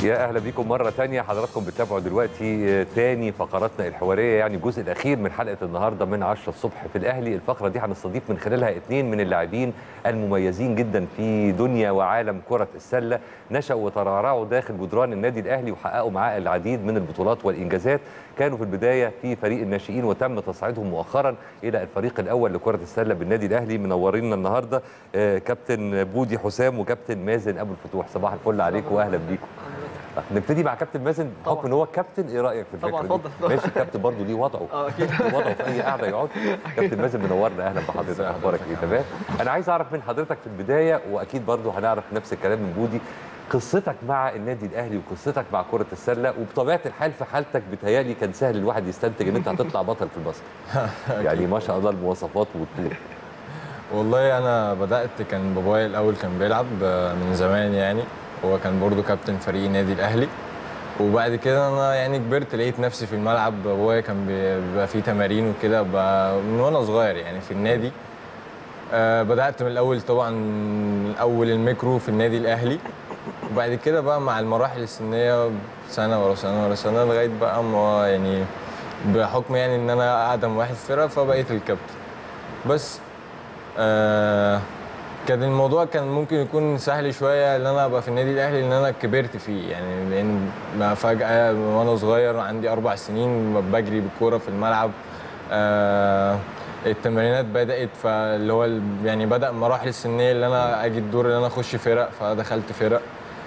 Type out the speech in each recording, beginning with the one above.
يا اهلا بيكم مره تانية حضراتكم بتتابعوا دلوقتي تاني فقراتنا الحواريه يعني الجزء الاخير من حلقه النهارده من 10 الصبح في الاهلي الفقره دي هنستضيف من خلالها اثنين من اللاعبين المميزين جدا في دنيا وعالم كره السله نشأوا وترعرعوا داخل جدران النادي الاهلي وحققوا معاه العديد من البطولات والانجازات كانوا في البدايه في فريق الناشئين وتم تصعيدهم مؤخرا الى الفريق الاول لكره السله بالنادي الاهلي منورينا النهارده آه، كابتن بودي حسام وكابتن مازن ابو الفتوح صباح الفل عليكم واهلا بيكم نبتدي مع كابتن مازن بحكم ان هو كابتن ايه رايك في الفكره طبعاً، دي؟ اتفضل. ماشي كابتن برضه ليه وضعه اه اكيد ليه وضعه في اي قعده يقعد كابتن مازن منورنا اهلا بحضرتك اخبارك ايه تمام انا عايز اعرف من حضرتك في البدايه واكيد برضه هنعرف نفس الكلام من بودي قصتك مع النادي الاهلي وقصتك مع كره السله وبطبيعه الحال في حالتك بتهيالي كان سهل الواحد يستنتج ان انت هتطلع بطل في الباسكت يعني ما شاء الله المواصفات والطول والله انا بدات كان بابايا الاول كان بيلعب آه، من زمان يعني هو كان برضو كابتن فريق النادي الاهلي وبعد كده انا يعني كبرت لقيت نفسي في الملعب بابايا كان بي- بيبقى فيه تمارين وكده ب- من وانا صغير يعني في النادي آه، بدات من الاول طبعا من اول الميكرو في النادي الاهلي وبعد كده بقى مع المراحل السنيه سنه ورا سنه ورا سنه لغايه بقى ما يعني بحكم يعني ان انا اقدم واحد في الفرقه فبقيت الكابتن بس آه كان الموضوع كان ممكن يكون سهل شويه ان انا ابقى في النادي الاهلي لان انا كبرت فيه يعني لان ما فجاه وانا صغير عندي اربع سنين بجري بالكوره في الملعب آه التمرينات بدات فاللي هو ال- يعني بدا مراحل السنيه اللي انا اجي الدور اللي انا اخش فرق فدخلت فرق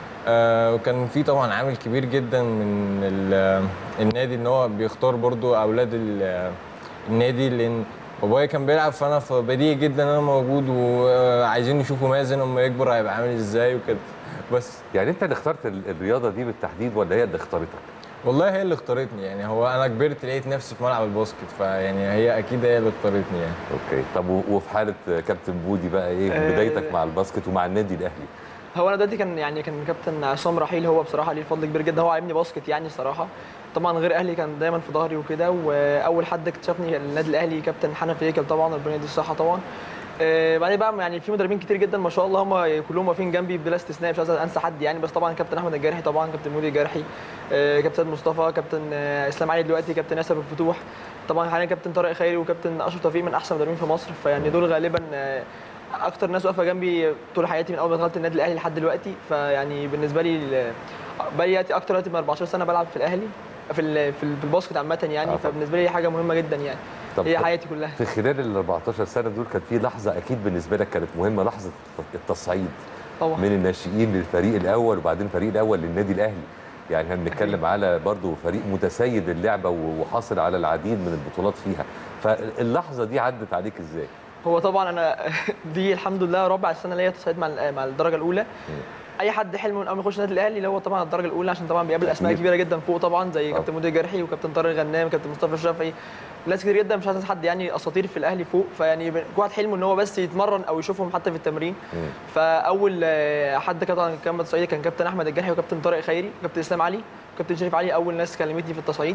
آه وكان في طبعا عامل كبير جدا من ال- النادي ان هو بيختار برضو اولاد ال- النادي لان بابايا كان بيلعب فانا فبديهي جدا انا موجود وعايزين يشوفوا مازن اما يكبر هيبقى عامل ازاي وكده بس يعني انت اللي اخترت ال- الرياضه دي بالتحديد ولا هي اللي اختارتك؟ والله هي اللي اختارتني يعني هو انا كبرت لقيت نفسي في ملعب الباسكت فيعني هي اكيد هي اللي اختارتني يعني اوكي طب و- وفي حاله كابتن بودي بقى ايه آه، بدايتك مع الباسكت ومع النادي الاهلي؟ هو انا دلوقتي كان يعني كان كابتن عصام رحيل هو بصراحه ليه فضل كبير جدا هو علمني باسكت يعني الصراحه طبعا غير اهلي كان دايما في ظهري وكده واول حد اكتشفني النادي الاهلي كابتن حنفي هيكل طبعا ربنا يديه الصحه طبعا آه، بعدين بقى يعني في مدربين كتير جدا ما شاء الله هم كلهم واقفين جنبي بلا استثناء مش عايز انسى حد يعني بس طبعا كابتن احمد الجارحي طبعا كابتن مودي الجارحي آه، كابتن سيد مصطفى كابتن آه، اسلام علي دلوقتي كابتن ياسر الفتوح طبعا حاليا كابتن طارق خيري وكابتن اشرف توفيق من احسن المدربين في مصر فيعني دول غالبا آه، اكتر ناس واقفه جنبي طول حياتي من اول ما دخلت النادي الاهلي لحد دلوقتي فيعني بالنسبه لي ال- بقالي اكتر وقت من 14 سنه بلعب في الاهلي في ال- في ال- في الباسكت عامه يعني آه طبعا. فبالنسبه لي حاجه مهمه جدا يعني طب هي طب حياتي كلها في خلال ال 14 سنه دول كان في لحظه اكيد بالنسبه لك كانت مهمه لحظه التصعيد طبعا من الناشئين للفريق الاول وبعدين الفريق الاول للنادي الاهلي يعني احنا بنتكلم على برضه فريق متسيد اللعبه و- وحاصل على العديد من البطولات فيها فاللحظه دي عدت عليك ازاي؟ هو طبعا انا دي الحمد لله رابع سنه ليا تصعيد مع ال- مع الدرجه اولى اي حد حلمه من اول ما يخش النادي الاهلي اللي هو طبعا الدرجه الاولى عشان طبعا بيقابل اسماء أكيد. كبيره جدا فوق طبعا زي طبعا. كابتن مودي الجرحي وكابتن طارق غنام كابتن مصطفى الشافعي ناس كتير جدا مش عايز حد يعني اساطير في الاهلي فوق فيعني كل واحد حلمه ان هو بس يتمرن او يشوفهم حتى في التمرين مم. فاول آه، حد كان طبعا كان تصعيدي كان كابتن احمد الجرحي وكابتن طارق خيري وكابتن اسلام علي وكابتن شريف علي اول ناس كلمتني في التصعيد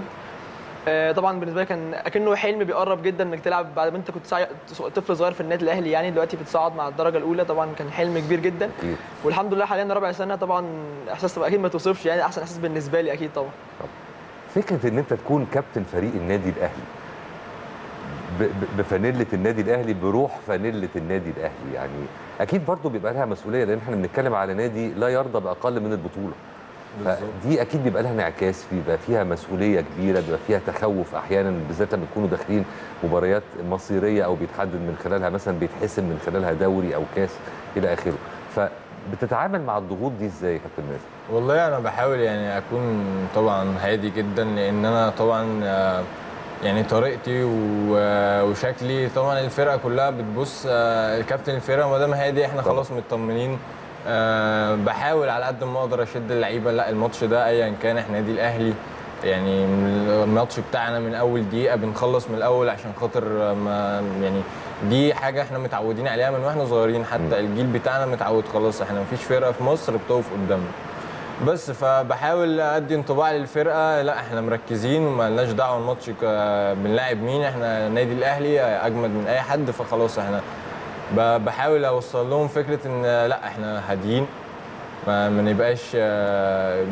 آه، طبعا بالنسبه لي كان اكنه حلم بيقرب جدا انك تلعب بعد ما انت كنت صعي- طفل صغير في النادي الاهلي يعني دلوقتي بتصعد مع الدرجه الاولى طبعا كان حلم كبير جدا اكيد والحمد لله حاليا رابع سنه طبعا احساس طبعا اكيد ما توصفش يعني احسن احساس بالنسبه لي اكيد طبعا فكره ان انت تكون كابتن فريق النادي الاهلي ب- ب- بفانيله النادي الاهلي بروح فانيله النادي الاهلي يعني اكيد برضه بيبقى لها مسؤوليه لان احنا بنتكلم على نادي لا يرضى باقل من البطوله فدي اكيد بيبقى لها انعكاس بيبقى فيها مسؤوليه كبيره بيبقى فيها تخوف احيانا بالذات لما يكونوا داخلين مباريات مصيريه او بيتحدد من خلالها مثلا بيتحسم من خلالها دوري او كاس الى اخره فبتتعامل مع الضغوط دي ازاي يا كابتن مازن؟ والله انا بحاول يعني اكون طبعا هادي جدا لان انا طبعا آه، يعني طريقتي و- وشكلي طبعا الفرقه كلها بتبص آه، كابتن الفرقه ما دام هادي احنا طبعا. خلاص مطمنين آه، بحاول على قد ما اقدر اشد اللعيبه لا الماتش ده ايا كان احنا نادي الاهلي يعني من الماتش بتاعنا من اول دقيقه بنخلص من الاول عشان خاطر ما يعني دي حاجه احنا متعودين عليها من واحنا صغيرين حتى الجيل بتاعنا متعود خلاص احنا مفيش فرقه في مصر بتقف قدامنا بس فبحاول ادي انطباع للفرقه لا احنا مركزين وما لناش دعوه الماتش ك- بنلاعب مين احنا النادي الاهلي اجمد من اي حد فخلاص احنا ب- بحاول اوصل لهم فكره ان لا احنا هاديين ما, ما نبقاش آه، مش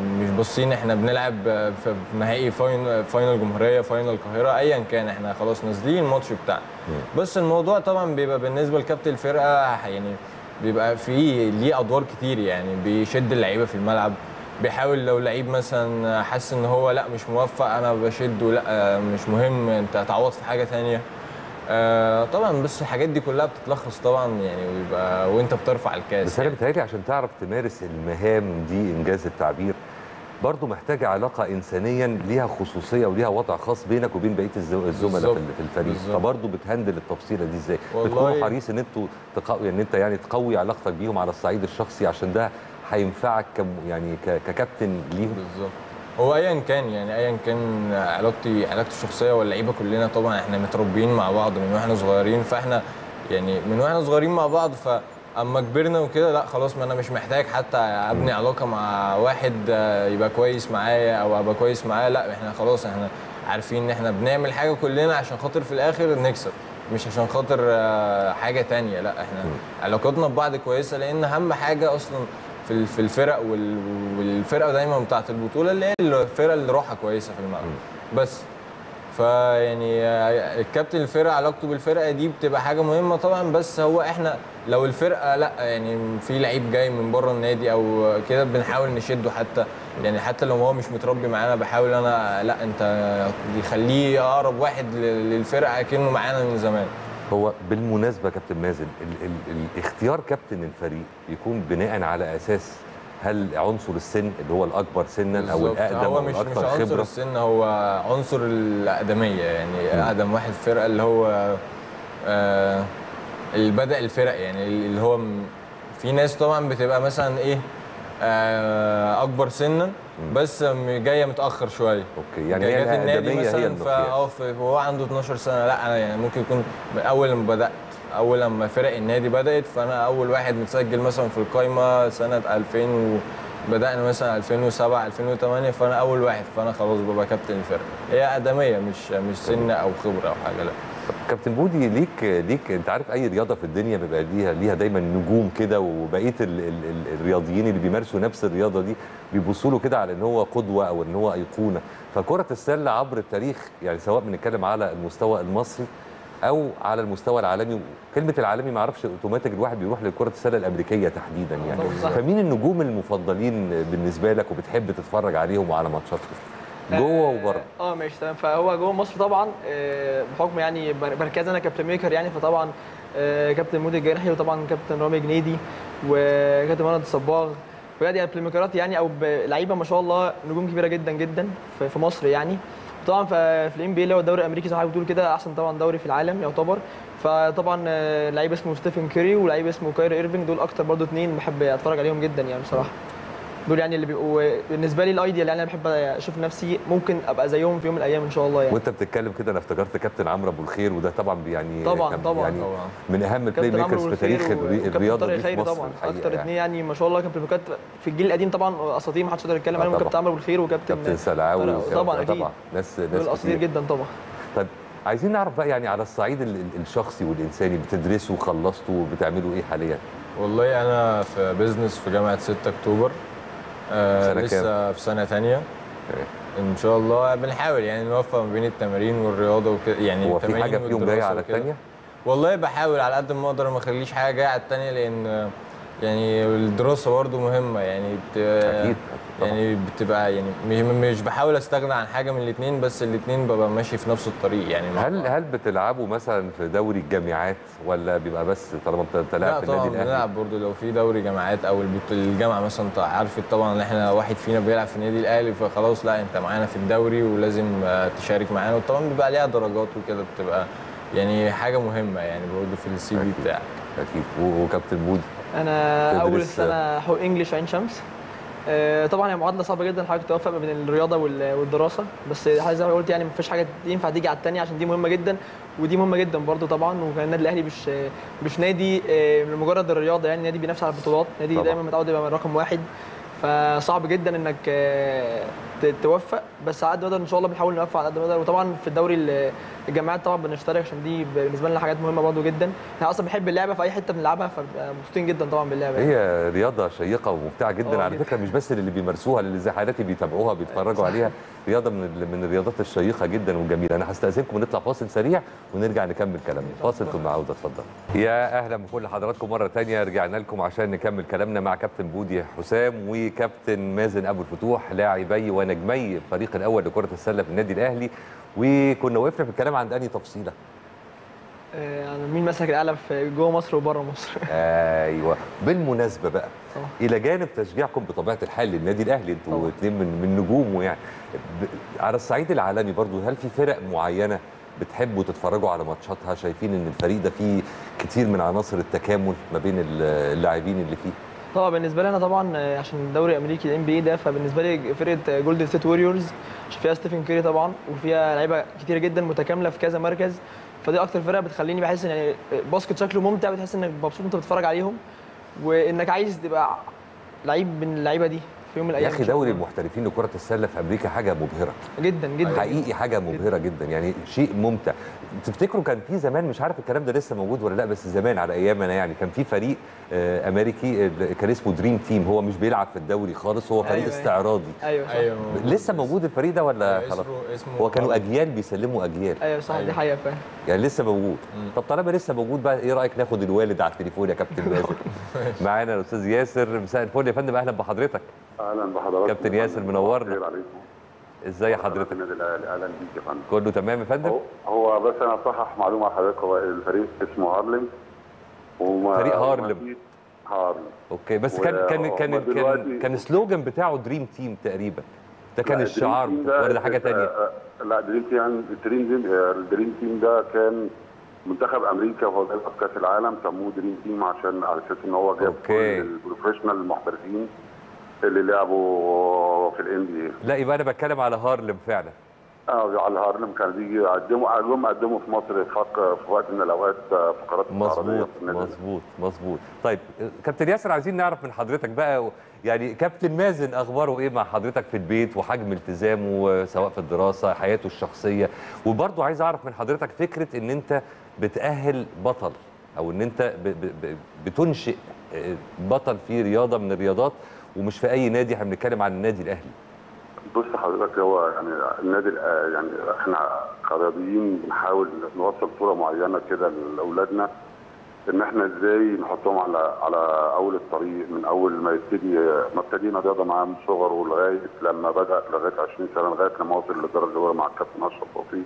باصين احنا بنلعب آه، في نهائي فاين- فاينل جمهوريه فاينل القاهره ايا كان احنا خلاص نازلين الماتش بتاعنا بس الموضوع طبعا بيبقى بالنسبه لكابتن الفرقه يعني بيبقى فيه ليه ادوار كتير يعني بيشد اللعيبه في الملعب بيحاول لو لعيب مثلا حاسس ان هو لا مش موفق انا بشده لا آه، مش مهم انت هتعوض في حاجه تانية آه طبعا بس الحاجات دي كلها بتتلخص طبعا يعني ويبقى وانت بترفع الكاس بس انا بتهيألي عشان تعرف تمارس المهام دي انجاز التعبير برضه محتاجه علاقه انسانيا ليها خصوصيه وليها وضع خاص بينك وبين بقيه الزو- الزملاء في بالظبط. ال- في الفريق بالظبط. فبرضه بتهندل التفصيله دي ازاي والله- بتكون حريص ان انتوا تقوي ان انت يعني تقوي علاقتك بيهم على الصعيد الشخصي عشان ده هينفعك كم يعني ك- ككابتن ليهم بالظبط هو ايا كان يعني ايا كان علاقتي علاقتي الشخصيه واللعيبه كلنا طبعا احنا متربيين مع بعض من واحنا صغيرين فاحنا يعني من واحنا صغيرين مع بعض فاما كبرنا وكده لا خلاص ما انا مش محتاج حتى ابني علاقه مع واحد آه، يبقى كويس معايا او ابقى كويس معاه لا احنا خلاص احنا عارفين ان احنا بنعمل حاجه كلنا عشان خاطر في الاخر نكسب مش عشان خاطر آه، حاجه تانية لا احنا علاقتنا ببعض كويسه لان اهم حاجه اصلا في ال- في الفرق وال- والفرقه دايما بتاعت البطوله اللي هي الفرقه اللي روحها كويسه في الملعب بس فيعني آه، الكابتن الفرقه علاقته بالفرقه دي بتبقى حاجه مهمه طبعا بس هو احنا لو الفرقه لا يعني في لعيب جاي من بره النادي او كده بنحاول نشده حتى يعني حتى لو هو مش متربي معانا بحاول انا لا انت يخليه اقرب واحد لل- للفرقه كأنه معانا من زمان هو بالمناسبه كابتن مازن ال ال الاختيار كابتن الفريق يكون بناء على اساس هل عنصر السن اللي هو الاكبر سنا او بالظبط. الاقدم هو او مش مش الاكثر عنصر خبره السن هو عنصر الاقدميه يعني اقدم واحد في الفرقه اللي هو آه اللي بدا الفرق يعني اللي هو م- في ناس طبعا بتبقى مثلا ايه آه اكبر سنا بس م- جايه متاخر شويه اوكي يعني جاية هي في النادي الاقدميه هي مثلا المقياس فاه ف- وهو عنده 12 سنه لا انا يعني ممكن يكون من اول لما بدات اول لما فرق النادي بدات فانا اول واحد متسجل مثلا في القايمه سنه 2000 و بدانا مثلا 2007 2008 فانا اول واحد فانا خلاص ببقى كابتن الفرقه هي اقدميه مش مش سن او خبره او حاجه لا طب كابتن بودي ليك ليك انت عارف اي رياضه في الدنيا بيبقى ليها ليها دايما نجوم كده وبقيه ال ال ال الرياضيين اللي بيمارسوا نفس الرياضه دي بيبصوا له كده على ان هو قدوه او ان هو ايقونه فكره السله عبر التاريخ يعني سواء بنتكلم على المستوى المصري او على المستوى العالمي كلمه العالمي ما اعرفش اوتوماتيك الواحد بيروح لكره السله الامريكيه تحديدا يعني صح. فمين النجوم المفضلين بالنسبه لك وبتحب تتفرج عليهم وعلى ماتشاتهم جوه وبره اه آه، ماشي تمام فهو جوه مصر طبعا آه، بحكم يعني بر- مركز انا كابتن ميكر يعني فطبعا آه، كابتن مودي الجناحي وطبعا كابتن رامي جنيدي وكابتن مهند الصباغ بجد يعني البلايميكرات يعني او ب- لعيبه ما شاء الله نجوم كبيره جدا جدا في في مصر يعني طبعا ف- في الام بي اللي هو الدوري الامريكي زي ما حضرتك بتقول كده احسن طبعا دوري في العالم يعتبر فطبعا آه، لعيب اسمه ستيفن كيري ولعيب اسمه كايري ايرفينج دول اكتر برضو اثنين بحب اتفرج عليهم جدا يعني بصراحه دول يعني اللي بيبقوا بالنسبه لي الايديال يعني انا بحب اشوف نفسي ممكن ابقى زيهم في يوم من الايام ان شاء الله يعني وانت بتتكلم كده انا افتكرت كابتن عمرو ابو الخير وده طبعا يعني طبعاً، كان طبعاً. يعني طبعا من اهم البلاي كابتن عمرو ميكرز في والخير تاريخ و- الري- وكابتن الرياضه طارق دي في خيري مصر طبعا الحقيقة اكتر يعني. اثنين يعني ما شاء الله كابتن بلوكات في الجيل القديم طبعا اساطير ما حدش يقدر يتكلم آه عليهم طبعاً. كابتن عمرو بالخير وكابتن كابتن سلعاوي طارق- وكابتن- طبعا اكيد طبعا ناس دول ناس اساطير كتير. جدا طبعا طيب عايزين نعرف بقى يعني على الصعيد ال- ال- الشخصي والانساني بتدرسوا خلصتوا بتعملوا ايه حاليا؟ والله انا في بزنس في جامعه 6 اكتوبر آه سنة لسه في سنه تانية ان شاء الله بنحاول يعني نوفق ما بين التمارين والرياضه وكده يعني هو في التمارين حاجه فيهم جايه والدراسة على وكده. الثانيه؟ والله بحاول على قد ما اقدر ما اخليش حاجه جايه على التانية لان يعني الدراسه برضو مهمه يعني بت... اكيد طبعاً. يعني بتبقى يعني مش مش بحاول استغنى عن حاجه من الاثنين بس الاثنين ببقى ماشي في نفس الطريق يعني مع هل بعض. هل بتلعبوا مثلا في دوري الجامعات ولا بيبقى بس طالما انت أنت لا لاعب في طبعا النادي الاهلي؟ بنلعب برضه لو في دوري جامعات او البط- الجامعه مثلا انت عارف طبعا ان احنا واحد فينا بيلعب في النادي الاهلي فخلاص لا انت معانا في الدوري ولازم آه، تشارك معانا وطبعا بيبقى عليها درجات وكده بتبقى يعني حاجه مهمه يعني برضه في السي في أكيد. بتاعك اكيد و- وكابتن مودي انا تدرس- اول سنه حقوق انجلش عين شمس آه، طبعا هي معادله صعبه جدا حضرتك توفق ما بين الرياضه وال- والدراسه بس حضرتك زي ما قلت يعني مفيش حاجه ينفع تيجي على الثانيه عشان دي مهمه جدا ودي مهمه جدا برضو طبعا وكان النادي الاهلي مش مش نادي آه، لمجرد الرياضه يعني نادي بينافس على البطولات نادي طبعاً. دايما متعود يبقى رقم واحد فصعب جدا انك آه، ت- توفق بس على قد ما نقدر ان شاء الله بنحاول نوفق على قد ما نقدر وطبعا في الدوري ال- الجامعات طبعا بنشترك عشان دي بالنسبه لنا حاجات مهمه برضه جدا احنا اصلا بنحب اللعبه في اي حته بنلعبها فبنبقى مبسوطين جدا طبعا باللعبه يعني. هي رياضه شيقه وممتعه جدا آه على جدا. فكره مش بس اللي بيمارسوها اللي زي حالاتي بيتابعوها بيتفرجوا عليها رياضه من ال- من الرياضات الشيقه جدا وجميله انا هستاذنكم ونطلع فاصل سريع ونرجع نكمل كلامنا فاصل ثم عوده اتفضل يا اهلا بكل حضراتكم مره تانية رجعنا لكم عشان نكمل كلامنا مع كابتن بودي حسام وكابتن مازن ابو الفتوح لاعبي ونجمي الفريق الاول لكره السله في النادي الاهلي وكنا وقفنا في الكلام عند انهي تفصيله آه، يعني مين مسك القلم في جوه مصر وبره مصر ايوه بالمناسبه بقى طبعا. الى جانب تشجيعكم بطبيعه الحال للنادي الاهلي انتوا طبعا. اتنين من من نجومه يعني ب- على الصعيد العالمي برضو هل في فرق معينه بتحبوا تتفرجوا على ماتشاتها شايفين ان الفريق ده فيه كتير من عناصر التكامل ما بين ال- اللاعبين اللي فيه طبعا بالنسبه لي انا طبعا آه، عشان الدوري الامريكي الام بي ده فبالنسبه لي فرقه جولدن ستيت ووريورز عشان فيها ستيفن كيري طبعا وفيها لعيبه كتير جدا متكامله في كذا مركز فدي اكتر فرقه بتخليني بحس ان يعني باسكت شكله ممتع بتحس انك مبسوط وانت بتتفرج عليهم وانك عايز تبقى لعيب من اللعيبه دي في يوم من يا الايام اخي إن شاء دوري الله. المحترفين لكره السله في امريكا حاجه مبهره جدا جدا حقيقي حاجه مبهره جدا يعني شيء ممتع تفتكروا كان في زمان مش عارف الكلام ده لسه موجود ولا لا بس زمان على ايامنا يعني كان في فريق آه، امريكي آه، كان اسمه دريم تيم هو مش بيلعب في الدوري خالص هو فريق أيوة، أيوة. استعراضي ايوه صح ايوه لسه موجود الفريق ده ولا أيوة، خلاص اسمه اسمه هو كانوا اجيال بيسلموا اجيال ايوه صح دي أيوة. حقيقه فعلا يعني لسه موجود طب طالما لسه موجود بقى ايه رايك ناخد الوالد على التليفون يا كابتن مازن معانا الاستاذ ياسر مساء الفل يا فندم اهلا بحضرتك اهلا بحضراتكم كابتن ياسر منورنا. خير عليكم ازاي حضرتك حضرتك النادي الاهلي اهلا بيك يا فندم كله تمام يا فندم هو, هو بس انا اصحح معلومه على حضرتك هو الفريق اسمه هارلم وما فريق وما هارلم. فيه- هارلم اوكي بس كان كان و- كان كان ودلوقتي- كان سلوجان بتاعه دريم تيم تقريبا ده كان لا، الشعار الدريم بتاعه، تيم ولا ده حاجه تانية آه، آه، لا دريم تيم الدريم تيم آه، الدريم تيم ده كان منتخب امريكا وهو بيلعب كاس العالم سموه دريم تيم عشان على اساس ان هو جاب أوكي. كل البروفيشنال المحترفين اللي لعبوا في الان بي لا يبقى انا بتكلم على هارلم فعلا اه على هارلم كان بيجي يقدموا جم قدموا في مصر فق في وقت من الاوقات آه، فقرات استعراضية مظبوط في النادي. مظبوط مظبوط طيب كابتن ياسر عايزين نعرف من حضرتك بقى يعني كابتن مازن اخباره ايه مع حضرتك في البيت وحجم التزامه سواء في الدراسه حياته الشخصيه وبرضه عايز اعرف من حضرتك فكره ان انت بتاهل بطل او ان انت ب- ب- ب- بتنشئ آه، بطل في رياضه من الرياضات ومش في اي نادي احنا بنتكلم عن النادي الاهلي بص حضرتك هو يعني النادي الأ- يعني احنا كرياضيين بنحاول نوصل صوره معينه كده لاولادنا ان احنا ازاي نحطهم على على اول الطريق من اول ما يبتدي ما ابتدينا رياضه معاه من صغره لغايه لما بدا لغايه 20 سنه لغايه لما وصل للدرجه الاولى مع الكابتن اشرف توفيق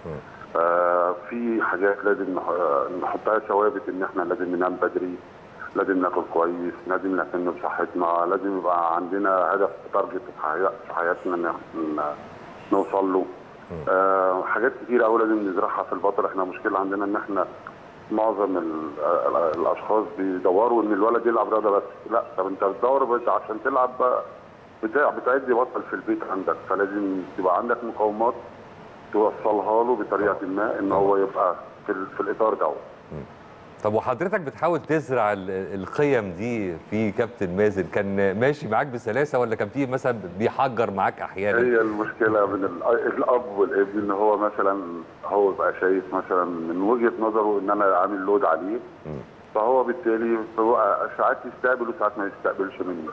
آه في حاجات لازم نح- نحطها ثوابت ان احنا لازم ننام بدري لازم ناكل كويس لازم نهتم بصحتنا لازم يبقى عندنا هدف تارجت في حيا- في حياتنا ن- ن- نوصل له آه حاجات كتير قوي لازم نزرعها في البطل احنا مشكله عندنا ان احنا معظم ال- ال- الاشخاص بيدوروا ان الولد يلعب رياضه بس لا طب انت بتدور بس عشان تلعب بقى بتاع بتعد بطل في البيت عندك فلازم تبقى عندك مقومات توصلها له بطريقه ما ان هو يبقى في, ال- في الاطار ده طب وحضرتك بتحاول تزرع ال- القيم دي في كابتن مازن كان ماشي معاك بسلاسه ولا كان في مثلا بيحجر معاك احيانا هي المشكله بين ال- الاب والابن ان هو مثلا هو يبقى شايف مثلا من وجهه نظره ان انا عامل لود عليه فهو بالتالي هو ساعات يستقبل وساعات ما يستقبلش مني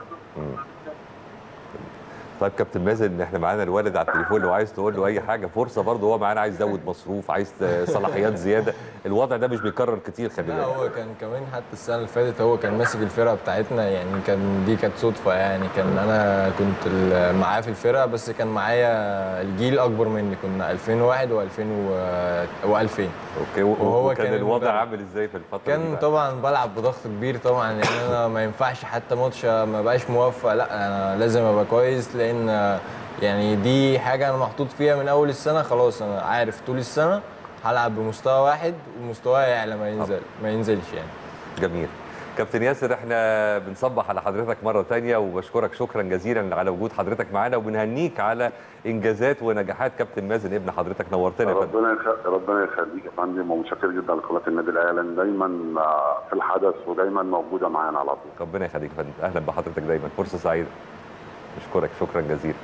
طيب كابتن مازن احنا معانا الوالد على التليفون لو عايز تقول له اي حاجه فرصه برضه هو معانا عايز يزود مصروف عايز صلاحيات زياده الوضع ده مش بيكرر كتير خلي لا بالك هو كان كمان حتى السنه اللي فاتت هو كان ماسك الفرقه بتاعتنا يعني كان دي كانت صدفه يعني كان انا كنت ال- معاه في الفرقه بس كان معايا الجيل اكبر مني كنا 2001 و2000 و2000 اوكي و- وهو وكان كان الوضع المدرب. عامل ازاي في الفتره دي كان بقى؟ طبعا بلعب بضغط كبير طبعا لان انا ما ينفعش حتى ماتش ما بقاش موفق لا انا لازم ابقى كويس لان يعني دي حاجه انا محطوط فيها من اول السنه خلاص انا عارف طول السنه هلعب بمستوى واحد ومستواي يعلى ما ينزل ما ينزلش يعني جميل كابتن ياسر احنا بنصبح على حضرتك مره تانية وبشكرك شكرا جزيلا على وجود حضرتك معانا وبنهنيك على انجازات ونجاحات كابتن مازن ابن حضرتك نورتنا يا فندم ربنا يخ... ربنا يخليك يا فندم ومتشكر جدا لقناه النادي الاهلي لأن دايما آه، في الحدث ودايما موجوده معانا على طول ربنا يخليك يا فندم اهلا بحضرتك دايما فرصه سعيده نشكرك شكرا جزيلا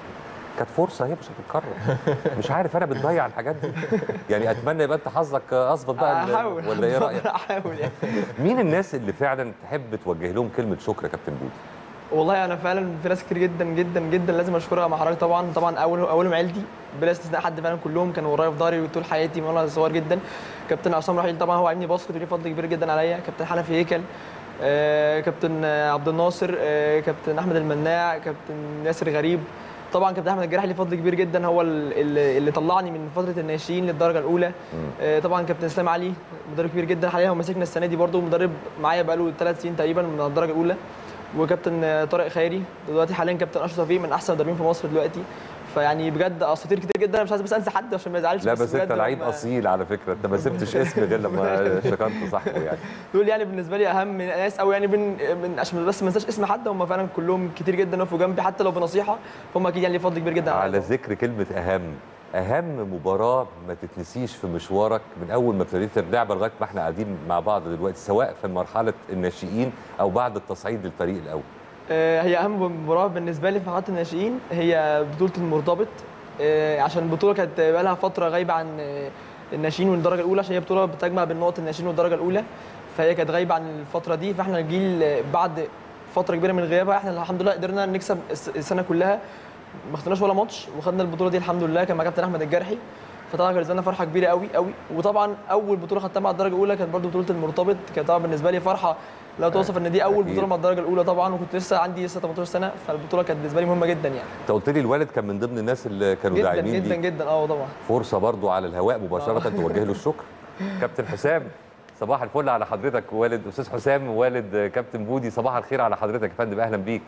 كانت فرصه هي مش هتتكرر مش عارف انا بتضيع الحاجات دي يعني اتمنى يبقى انت حظك اظبط بقى ال- احاول ولا ايه رايك احاول يعني مين الناس اللي فعلا تحب توجه لهم كلمه شكر يا كابتن بودي والله انا فعلا في ناس كتير جدا جدا جدا لازم اشكرها مع حضرتك طبعا طبعا اول اولهم عيلتي بلا استثناء حد فعلا كلهم كانوا ورايا في ظهري طول حياتي من وانا صغير جدا كابتن عصام رحيل طبعا هو عيني باسكت وليه فضل كبير جدا عليا كابتن حنفي هيكل آه، كابتن آه، عبد الناصر آه، كابتن احمد المناع كابتن ياسر غريب طبعا كابتن احمد الجراحي ليه فضل كبير جدا هو ال- اللي اللي طلعني من فتره الناشئين للدرجه الاولى آه، طبعا كابتن اسلام علي مدرب كبير جدا حاليا هو ماسكنا السنه دي برده مدرب معايا بقاله ثلاث سنين تقريبا من الدرجه الاولى وكابتن آه، طارق خيري دلوقتي حاليا كابتن اشرف رفيق من احسن المدربين في مصر دلوقتي فيعني بجد اساطير كتير جدا انا مش عايز بس انسى حد عشان ما يزعلش لا بس انت بجد لعيب هم- اصيل على فكره انت ما سبتش اسم غير لما شكرت صاحبه يعني دول يعني بالنسبه لي اهم ناس قوي يعني من, من عشان بس ما انساش اسم حد هم فعلا كلهم كتير جدا وقفوا جنبي حتى لو بنصيحه هم اكيد يعني ليه فضل كبير جدا على عليا. ذكر كلمة أهم أهم مباراة ما تتنسيش في مشوارك من أول ما ابتديت اللعبة لغاية ما احنا قاعدين مع بعض دلوقتي سواء في مرحلة الناشئين أو بعد التصعيد للفريق الأول آه، هي اهم مباراه بالنسبه لي في مرحله الناشئين هي بطوله المرتبط آه، عشان البطوله كانت بقى لها فتره غايبه عن آه، الناشئين والدرجه الاولى عشان هي بطوله بتجمع بين نقط الناشئين والدرجه الاولى فهي كانت غايبه عن الفتره دي فاحنا الجيل آه، بعد فتره كبيره من غيابها احنا الحمد لله قدرنا نكسب الس- السنه كلها ما خسرناش ولا ماتش وخدنا البطوله دي الحمد لله كان مع كابتن احمد الجرحي فطبعا كان بالنسبه لنا فرحه كبيره قوي قوي وطبعا اول بطوله خدتها مع الدرجه الاولى كانت برضو بطوله المرتبط كانت طبعا بالنسبه لي فرحه لا توصف ان دي اول أكيد. بطوله مع الدرجه الاولى طبعا وكنت لسه عندي لسه 18 سنه فالبطوله كانت بالنسبه لي مهمه جدا يعني أنت قلت لي الوالد كان من ضمن الناس اللي كانوا جدا داعمين جدا ليك جدا اه طبعا فرصة برضو على الهواء مباشرة توجه له الشكر كابتن حسام صباح الفل على حضرتك والد أستاذ حسام والد كابتن بودي صباح الخير على حضرتك يا فندم أهلا بيك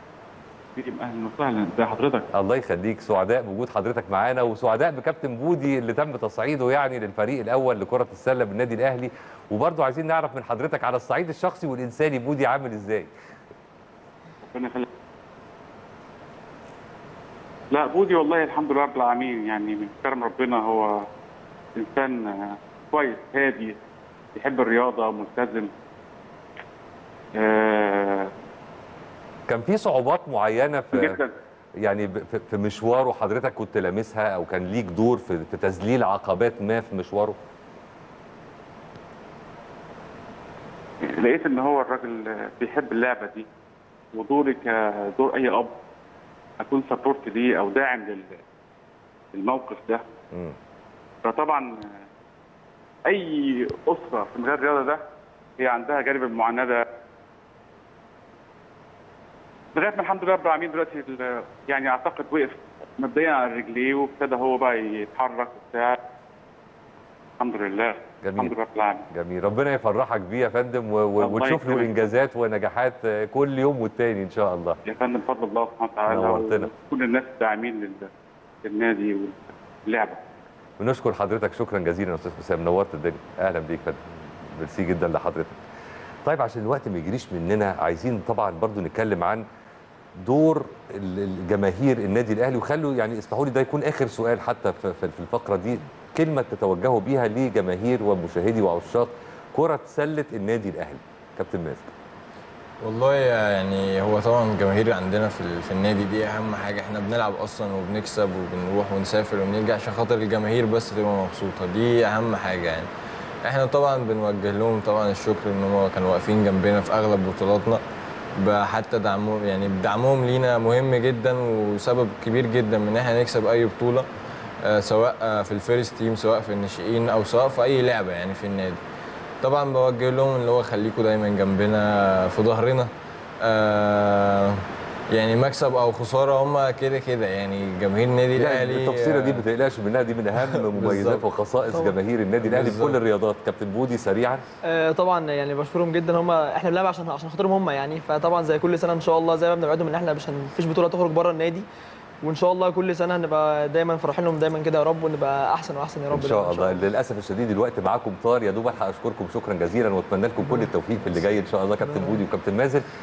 كريم اهلا وسهلا ازي حضرتك الله يخليك سعداء بوجود حضرتك معانا وسعداء بكابتن بودي اللي تم تصعيده يعني للفريق الاول لكره السله بالنادي الاهلي وبرضه عايزين نعرف من حضرتك على الصعيد الشخصي والانساني بودي عامل ازاي ربنا يخليك لا بودي والله الحمد لله رب العالمين يعني من كرم ربنا هو انسان آه، كويس هادي يحب الرياضه ملتزم آه كان في صعوبات معينه في جدا يعني ب- في- في مشواره حضرتك كنت لامسها او كان ليك دور في في تذليل عقبات ما في مشواره لقيت ان هو الراجل آه، بيحب اللعبه دي ودوري كدور اي اب اكون سبورت ليه او داعم لل- للموقف ده مم. فطبعا آه، اي اسره في مجال الرياضه ده هي عندها جانب المعاناه ده لغايه ما الحمد لله رب العالمين دلوقتي ال- يعني اعتقد وقف مبدئيا على رجليه وابتدى هو بقى يتحرك وبتاع الحمد لله جميل. الحمد لله رب العالمين جميل ربنا يفرحك بيه يا فندم و- و- الله وتشوف له يكرمك. انجازات ونجاحات آه، كل يوم والتاني ان شاء الله يا فندم بفضل الله سبحانه وتعالى نورتنا. وكل الناس الداعمين لل- للنادي واللعبه بنشكر حضرتك شكرا جزيلا يا استاذ حسام نورت الدنيا اهلا بيك فندم ميرسي جدا لحضرتك طيب عشان الوقت ما يجريش مننا عايزين طبعا برضو نتكلم عن دور ال- الجماهير النادي الاهلي وخلوا يعني اسمحوا لي ده يكون اخر سؤال حتى في في- في الفقره دي كلمه تتوجهوا بيها لجماهير ومشاهدي وعشاق كره سله النادي الاهلي كابتن مازن والله يعني هو طبعا الجماهير عندنا في, ال- في النادي دي اهم حاجه احنا بنلعب اصلا وبنكسب وبنروح ونسافر ونرجع عشان خاطر الجماهير بس تبقى مبسوطه دي اهم حاجه يعني احنا طبعا بنوجه لهم طبعا الشكر ان هم كانوا واقفين جنبنا في اغلب بطولاتنا ب- حتى دعمهم يعني دعمهم لينا مهم جدا وسبب كبير جدا من ان احنا نكسب اي بطوله آه، سواء آه، في الفيرست تيم سواء في الناشئين او سواء في اي لعبه يعني في النادي طبعا بوجه لهم اللي هو خليكم دايما جنبنا في ظهرنا آه يعني مكسب او خساره هم كده كده يعني جماهير النادي يعني الاهلي التفصيله دي آه، ما تقلقش منها دي من اهم مميزات بالظبط. وخصائص طبعا. جماهير النادي الاهلي في بالظبط. كل الرياضات كابتن بودي سريعا آه، طبعا يعني بشكرهم جدا هم احنا بنلعب عشان عشان خاطرهم هم يعني فطبعا زي كل سنه ان شاء الله زي ما بنوعدهم ان احنا مش مفيش بطوله تخرج بره النادي وان شاء الله كل سنه هنبقى دايما فرحين لهم دايما كده يا رب ونبقى احسن واحسن يا رب ان شاء الله للاسف الشديد الوقت معاكم طار يا دوب الحق اشكركم شكرا جزيلا واتمنى لكم كل التوفيق في اللي جاي ان شاء الله كابتن بودي وكابتن مازن